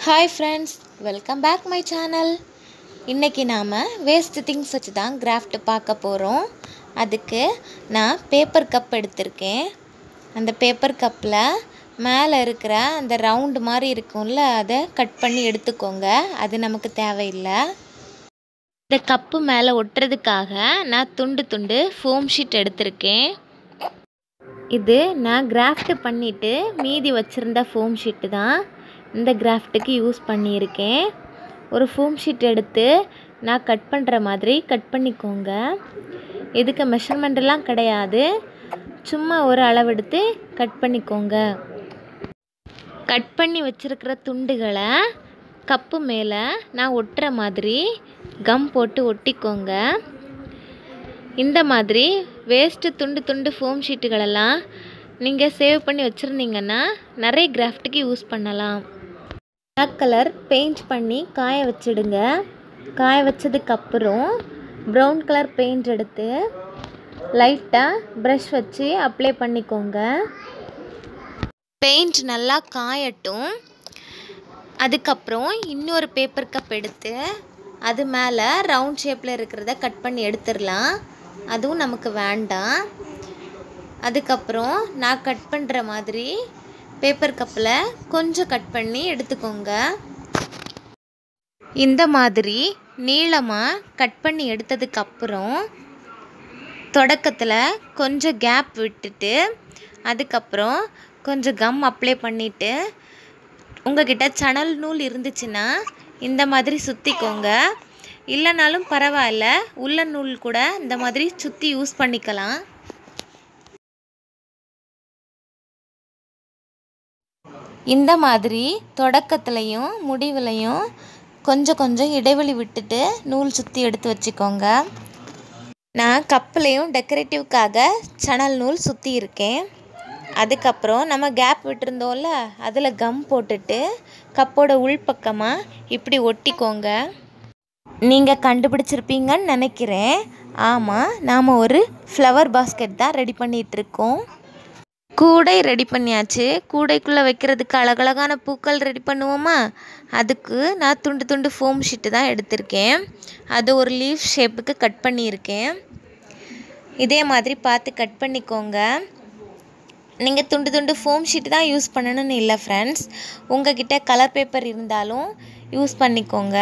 hi friends welcome back my channel இன்றைக்கி நாம் waste things வச்சு தான் கிராஃப்ட் பார்க்க போகிறோம் அதுக்கு நான் பேப்பர் கப் எடுத்திருக்கேன் அந்த பேப்பர் கப்பில் மேலே இருக்கிற அந்த ரவுண்டு மாதிரி இருக்கும்ல அதை கட் பண்ணி எடுத்துக்கோங்க அது நமக்கு தேவையில்லை இந்த கப்பு மேலே ஒட்டுறதுக்காக நான் துண்டு துண்டு ஃபோம் ஷீட் எடுத்திருக்கேன் இது நான் கிராஃப்ட் பண்ணிவிட்டு மீதி வச்சுருந்த ஃபோம் ஷீட்டு தான் இந்த கிராஃப்ட்டுக்கு யூஸ் பண்ணியிருக்கேன் ஒரு ஃபோம் ஷீட் எடுத்து நான் கட் பண்ணுற மாதிரி கட் பண்ணிக்கோங்க இதுக்கு மெஷர்மெண்ட்டெல்லாம் கிடையாது சும்மா ஒரு அளவெடுத்து கட் பண்ணிக்கோங்க கட் பண்ணி வச்சுருக்கிற துண்டுகளை கப்பு மேலே நான் ஒட்டுற மாதிரி கம் போட்டு ஒட்டிக்கோங்க இந்த மாதிரி வேஸ்ட்டு துண்டு துண்டு ஃபோம் ஷீட்டுகளெல்லாம் நீங்கள் சேவ் பண்ணி வச்சுருந்தீங்கன்னா நிறைய கிராஃப்ட்டுக்கு யூஸ் பண்ணலாம் பிளாக் கலர் பெயிண்ட் பண்ணி காய வச்சிடுங்க காய வச்சதுக்கப்புறம் ப்ரௌன் கலர் பெயிண்ட் எடுத்து லைட்டாக ப்ரஷ் வச்சு அப்ளை பண்ணிக்கோங்க பெயிண்ட் நல்லா காயட்டும் அதுக்கப்புறம் இன்னொரு பேப்பர் கப் எடுத்து அது மேலே ரவுண்ட் ஷேப்பில் இருக்கிறத கட் பண்ணி எடுத்துடலாம் அதுவும் நமக்கு வேண்டாம் அதுக்கப்புறம் நான் கட் பண்ணுற மாதிரி பேப்பர் கப்பில் கொஞ்சம் கட் பண்ணி எடுத்துக்கோங்க இந்த மாதிரி நீளமாக கட் பண்ணி எடுத்ததுக்கப்புறம் தொடக்கத்தில் கொஞ்சம் கேப் விட்டுட்டு அதுக்கப்புறம் கொஞ்சம் கம் அப்ளை பண்ணிவிட்டு உங்ககிட்ட சணல் நூல் இருந்துச்சுன்னா இந்த மாதிரி சுற்றிக்கோங்க இல்லைனாலும் பரவாயில்ல உள்ள நூல் கூட இந்த மாதிரி சுற்றி யூஸ் பண்ணிக்கலாம் இந்த மாதிரி தொடக்கத்துலேயும் முடிவுலையும் கொஞ்சம் கொஞ்சம் இடைவெளி விட்டுட்டு நூல் சுற்றி எடுத்து வச்சுக்கோங்க நான் கப்புலேயும் டெக்கரேட்டிவ்க்காக சணல் நூல் சுற்றி இருக்கேன் அதுக்கப்புறம் நம்ம கேப் விட்டுருந்தோம்ல அதில் கம் போட்டுட்டு கப்போட உள்பக்கமாக இப்படி ஒட்டிக்கோங்க நீங்கள் கண்டுபிடிச்சிருப்பீங்கன்னு நினைக்கிறேன் ஆமாம் நாம் ஒரு ஃப்ளவர் பாஸ்கெட் தான் ரெடி பண்ணிகிட்ருக்கோம் கூடை ரெடி பண்ணியாச்சு கூடைக்குள்ளே வைக்கிறதுக்கு அழகழகான பூக்கள் ரெடி பண்ணுவோமா அதுக்கு நான் துண்டு துண்டு ஃபோம் ஷீட்டு தான் எடுத்திருக்கேன் அது ஒரு லீஃப் ஷேப்புக்கு கட் பண்ணியிருக்கேன் இதே மாதிரி பார்த்து கட் பண்ணிக்கோங்க நீங்கள் துண்டு துண்டு ஃபோம் ஷீட்டு தான் யூஸ் பண்ணணும்னு இல்லை ஃப்ரெண்ட்ஸ் உங்ககிட்ட கலர் பேப்பர் இருந்தாலும் யூஸ் பண்ணிக்கோங்க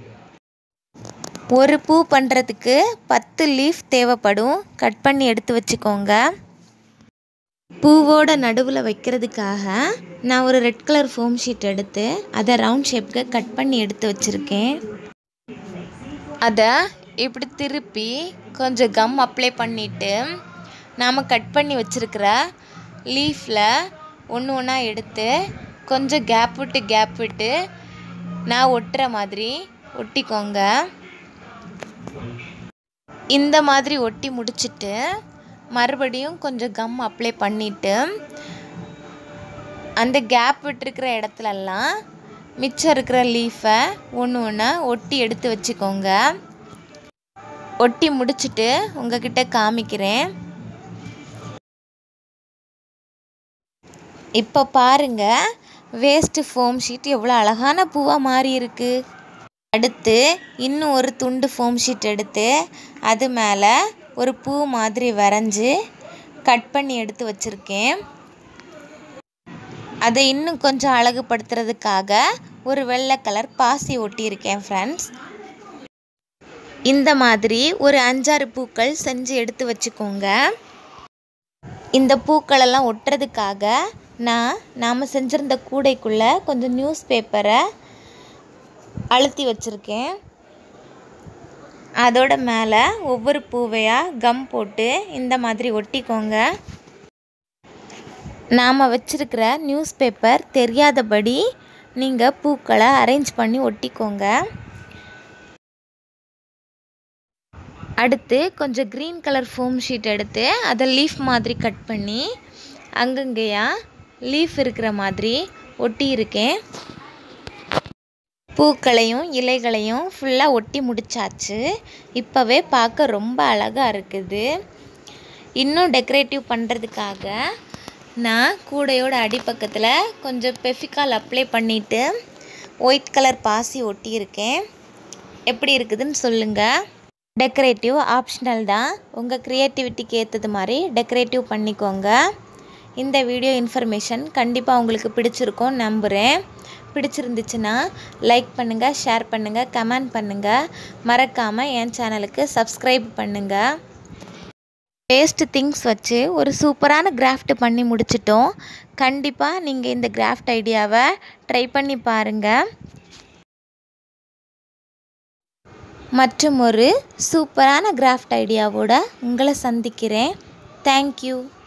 ஒரு பூ பண்ணுறதுக்கு பத்து லீஃப் தேவைப்படும் கட் பண்ணி எடுத்து வச்சுக்கோங்க பூவோட நடுவில் வைக்கிறதுக்காக நான் ஒரு ரெட் கலர் ஃபோம் ஷீட் எடுத்து அதை ரவுண்ட் ஷேப்புக்கு கட் பண்ணி எடுத்து வச்சுருக்கேன் அதை இப்படி திருப்பி கொஞ்சம் கம் அப்ளை பண்ணிவிட்டு நாம் கட் பண்ணி வச்சுருக்கிற லீஃபில் ஒன்று ஒன்றா எடுத்து கொஞ்சம் கேப் விட்டு கேப் விட்டு நான் ஒட்டுற மாதிரி ஒட்டிக்கோங்க இந்த மாதிரி ஒட்டி முடிச்சுட்டு மறுபடியும் கொஞ்சம் கம் அப்ளை பண்ணிவிட்டு அந்த கேப் விட்டுருக்கிற இடத்துலலாம் மிச்சம் இருக்கிற லீஃபை ஒன்று ஒன்றா ஒட்டி எடுத்து வச்சுக்கோங்க ஒட்டி முடிச்சுட்டு உங்ககிட்ட காமிக்கிறேன் இப்போ பாருங்க வேஸ்ட்டு ஃபோம் ஷீட் எவ்வளோ அழகான பூவாக மாறி இருக்கு அடுத்து இன்னும் ஒரு துண்டு ஃபோம் ஷீட் எடுத்து அது மேலே ஒரு பூ மாதிரி வரைஞ்சி கட் பண்ணி எடுத்து வச்சுருக்கேன் அதை இன்னும் கொஞ்சம் அழகுபடுத்துறதுக்காக ஒரு வெள்ளை கலர் பாசி ஒட்டியிருக்கேன் ஃப்ரெண்ட்ஸ் இந்த மாதிரி ஒரு அஞ்சாறு பூக்கள் செஞ்சு எடுத்து வச்சுக்கோங்க இந்த பூக்களெல்லாம் ஒட்டுறதுக்காக நான் நாம் செஞ்சுருந்த கூடைக்குள்ளே கொஞ்சம் நியூஸ் பேப்பரை அழுத்தி வச்சுருக்கேன் அதோட மேலே ஒவ்வொரு பூவையாக கம் போட்டு இந்த மாதிரி ஒட்டிக்கோங்க நாம் வச்சுருக்கிற நியூஸ் பேப்பர் தெரியாதபடி நீங்கள் பூக்களை அரேஞ்ச் பண்ணி ஒட்டிக்கோங்க அடுத்து கொஞ்சம் க்ரீன் கலர் ஃபோம் ஷீட் எடுத்து அதை லீஃப் மாதிரி கட் பண்ணி அங்கங்கேயா லீஃப் இருக்கிற மாதிரி ஒட்டியிருக்கேன் பூக்களையும் இலைகளையும் ஃபுல்லாக ஒட்டி முடிச்சாச்சு இப்போவே பார்க்க ரொம்ப அழகாக இருக்குது இன்னும் டெக்கரேட்டிவ் பண்ணுறதுக்காக நான் கூடையோட அடிப்பக்கத்தில் கொஞ்சம் பெஃபிகால் அப்ளை பண்ணிவிட்டு ஒயிட் கலர் பாசி ஒட்டியிருக்கேன் எப்படி இருக்குதுன்னு சொல்லுங்கள் டெக்கரேட்டிவ் ஆப்ஷனல் தான் உங்கள் க்ரியேட்டிவிட்டிக்கு ஏற்றது மாதிரி டெக்கரேட்டிவ் பண்ணிக்கோங்க இந்த வீடியோ இன்ஃபர்மேஷன் கண்டிப்பாக உங்களுக்கு பிடிச்சிருக்கும் நம்புகிறேன் பிடிச்சிருந்துச்சுன்னா லைக் பண்ணுங்கள் ஷேர் பண்ணுங்கள் கமெண்ட் பண்ணுங்கள் மறக்காமல் என் சேனலுக்கு சப்ஸ்கிரைப் பண்ணுங்கள் வேஸ்ட் திங்ஸ் வச்சு ஒரு சூப்பரான கிராஃப்ட் பண்ணி முடிச்சிட்டோம் கண்டிப்பாக நீங்கள் இந்த கிராஃப்ட் ஐடியாவை ட்ரை பண்ணி பாருங்கள் மற்றும் ஒரு சூப்பரான கிராஃப்ட் ஐடியாவோட உங்களை சந்திக்கிறேன் தேங்க்யூ